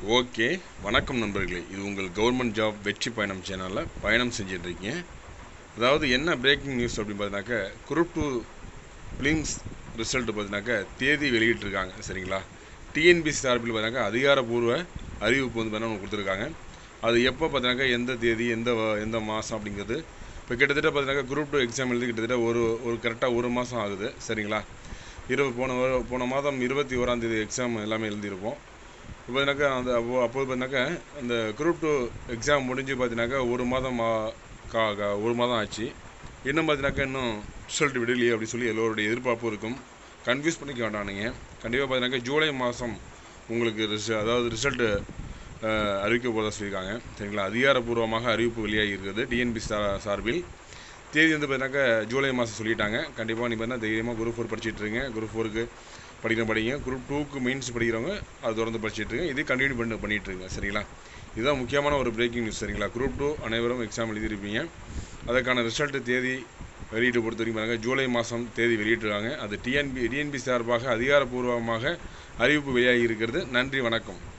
okay வணக்கம் நண்பர்களே இது உங்கள் கவர்மெண்ட் ஜாப் வெற்றி பயணம் சேனலில் பயணம் செஞ்சுட்டு இருக்கீங்க அதாவது என்ன பிரேக்கிங் நியூஸ் அப்படின்னு பார்த்தீங்கன்னாக்கா குரூப் டூ ஃபிலிம்ஸ் ரிசல்ட் பார்த்தீங்கன்னாக்கா தேதி வெளியிட்டிருக்காங்க சரிங்களா டிஎன்பிசி சார்பில் பார்த்தீங்கன்னா அதிகாரப்பூர்வ அறிவிப்பு வந்து பார்த்தீங்கன்னா கொடுத்துருக்காங்க அது எப்போ பார்த்தீங்கன்னாக்கா எந்த தேதி எந்த வ- எந்த மாதம் அப்படிங்கிறது இப்போ கிட்டத்தட்ட பார்த்தீங்கன்னாக்கா குரூப் டூ எக்ஸாம் எழுதி கிட்டத்தட்ட ஒரு ஒரு கரெக்டாக ஒரு மாதம் ஆகுது சரிங்களா இருபது போன வரு- போன மாதம் இருபத்தி ஓராம் தேதி எக்ஸாம் எல்லாமே எழுதியிருப்போம் இப்போ பார்த்தீங்கன்னாக்கா அந்த அப்போ அப்போது பார்த்தீங்கன்னாக்கா அந்த குரூப் டூ எக்ஸாம் முடிஞ்சு பார்த்தீங்கன்னாக்கா ஒரு மாதம் ஆ- கா கா- ஒரு மாதம் ஆச்சு இன்னும் பார்த்தீங்கன்னாக்கா இன்னும் ரிசல்ட் விடலையே அப்படின்னு சொல்லி எல்லோருடைய எதிர்பார்ப்பு இருக்கும் கன்ஃபியூஸ் பண்ணிக்க வேண்டாம் நீங்கள் கண்டிப்பாக பார்த்தீங்கன்னாக்கா ஜூலை மாதம் உங்களுக்கு ரிச அதாவது ரிசல்ட்டு அறிவிக்க போகிறதா சொல்லியிருக்காங்க சரிங்களா அதிகாரப்பூர்வமாக அறிவிப்பு வெளியாகி இருக்குது டிஎன்பி சார்பில் தேதி வந்து பார்த்தீங்கன்னாக்கா ஜூலை மாதம் சொல்லிட்டாங்க கண்டிப்பாக நீ பார்த்தீங்கன்னா தைரியமாக குரூப் ஃபோர் படிச்சிட்டு இருங்க குரூப் ஃபோருக்கு படிக்கிற படிங்க குரூப் டூக்கு மெயின்ஸ் படிக்கிறவங்க அது தொடர்ந்து படிச்சிட்டு இருங்க இது கண்டினியூ பண்ணி பண்ணிட்டு இருங்க சரிங்களா இதுதான் முக்கியமான ஒரு பிரேக்கிங் நியூஸ் சரிங்களா குரூப் டூ அனைவரும் எக்ஸாம் எழுதியிருப்பீங்க அதற்கான ரிசல்ட் தேதி வெளியீட்டு பொறுத்த வரைக்கும் பாருங்க ஜூலை மாதம் தேதி வெளியிட்டிருக்காங்க அது டிஎன்பி டிஎன்பி சார்பாக அதிகாரப்பூர்வமாக அறிவிப்பு வெளியாகி இருக்கிறது நன்றி வணக்கம்